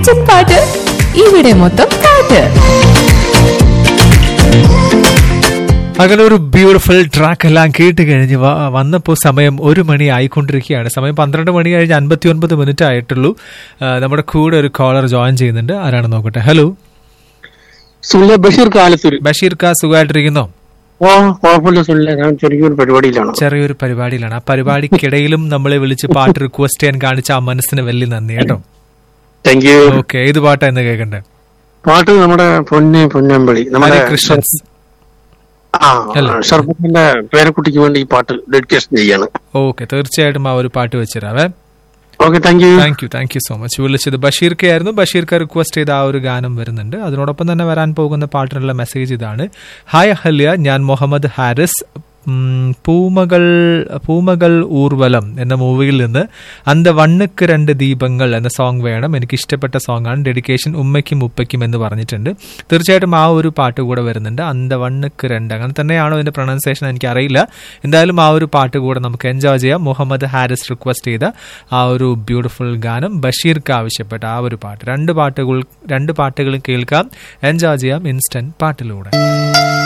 Instant പാട്ട് ഇവിടെ മൊത്തം പാട്ട് അങ്ങനെ ഒരു ബ്യൂട്ടിഫുൾ ട്രാക്ക് എല്ലാം കേട്ട് കഴിഞ്ഞ് വ- വന്നപ്പോൾ സമയം ഒരു മണി ആയിക്കൊണ്ടിരിക്കുകയാണ് സമയം പന്ത്രണ്ട് മണി കഴിഞ്ഞ് അൻപത്തി ഒൻപത് മിനിറ്റ് ആയിട്ടുള്ളൂ ആ, നമ്മുടെ കൂടെ ഒരു കോളർ ജോയിൻ ചെയ്യുന്നുണ്ട് ആരാണ് നോക്കട്ടെ ഹലോ സുല്ല ബഷീർ കാലത്തൂര് ബഷീർ കാ സുഖമായിട്ടിരിക്കുന്നോ ഓ കുഴപ്പമില്ല സുല്ല ഞാൻ ചെറിയൊരു പരിപാടിയിലാണ് ചെറിയൊരു പരിപാടിയിലാണ് ആ പരിപാടിക്കിടയിലും നമ്മളെ വിളിച്ച് പാട്ട് റിക്വസ്റ്റ് ചെയ്യാൻ കാണിച്ച ആ മനസ്സിന് വലിയ നന്ദി കേട്ടോ താങ്ക് യു ഓക്കെ ഏത് പാട്ടാ എന്ന് കേൾക്കണ്ടേ പാട്ട് നമ്മുടെ പൊന്നെ പൊന്നമ്പളി നമ്മുടെ ഹരികൃഷ്ണൻസ് ആ അല്ലേ? ഷർഫത്തിന്റെ പേരക്കുട്ടിക്ക് വേണ്ടി ഈ പാട്ട് ഡെഡിക്കേഷൻ ചെയ്യാണ് ഓക്കെ തീർച്ചയായിട്ടും ആ ഒരു പാട്ട് വെച്ചിരാവേ okay thank you thank you thank you so much വിളിച്ചത് ബഷീർക്കെ ആയിരുന്നു ബഷീർക്ക് റിക്വസ്റ്റ് ചെയ്ത ആ ഒരു ഗാനം വരുന്നുണ്ട് അതിനോടൊപ്പം തന്നെ വരാൻ പോകുന്ന പാട്ടിനുള്ള മെസ്സേജ് ഇതാണ് ഹായ് അഹല്യ ഞാൻ മുഹമ്മദ് ഹാരിസ് ഉം, പൂമകൾ പൂമകൾ ഊർവലം എന്ന മൂവിയിൽ നിന്ന് അന്ത വണ്ണുക്ക് രണ്ട് ദീപങ്ങൾ എന്ന സോങ് വേണം എനിക്ക് ഇഷ്ടപ്പെട്ട സോങ് ആണ് ഡെഡിക്കേഷൻ ഉമ്മയ്ക്കും ഉപ്പയ്ക്കും എന്ന് പറഞ്ഞിട്ടുണ്ട് തീർച്ചയായിട്ടും ആ ഒരു പാട്ട് കൂടെ വരുന്നുണ്ട് അന്ത വണ്ണുക്ക് രണ്ട് അങ്ങനെ തന്നെയാണോ ഇതിന്റെ പ്രൊണൗൺസിയേഷൻ എനിക്ക് അറിയില്ല എന്തായാലും ആ ഒരു പാട്ട് കൂടെ നമുക്ക് എൻജോയ് ചെയ്യാം മുഹമ്മദ് ഹാരിസ് റിക്വസ്റ്റ് ചെയ്ത ആ ഒരു ബ്യൂട്ടിഫുൾ ഗാനം ബഷീർക്ക് ആവശ്യപ്പെട്ട ആ ഒരു പാട്ട് രണ്ട് പാട്ടുകൾ രണ്ട് പാട്ടുകളും കേൾക്കാം എൻജോയ് ചെയ്യാം ഇൻസ്റ്റന്റ് പാട്ടിലൂടെ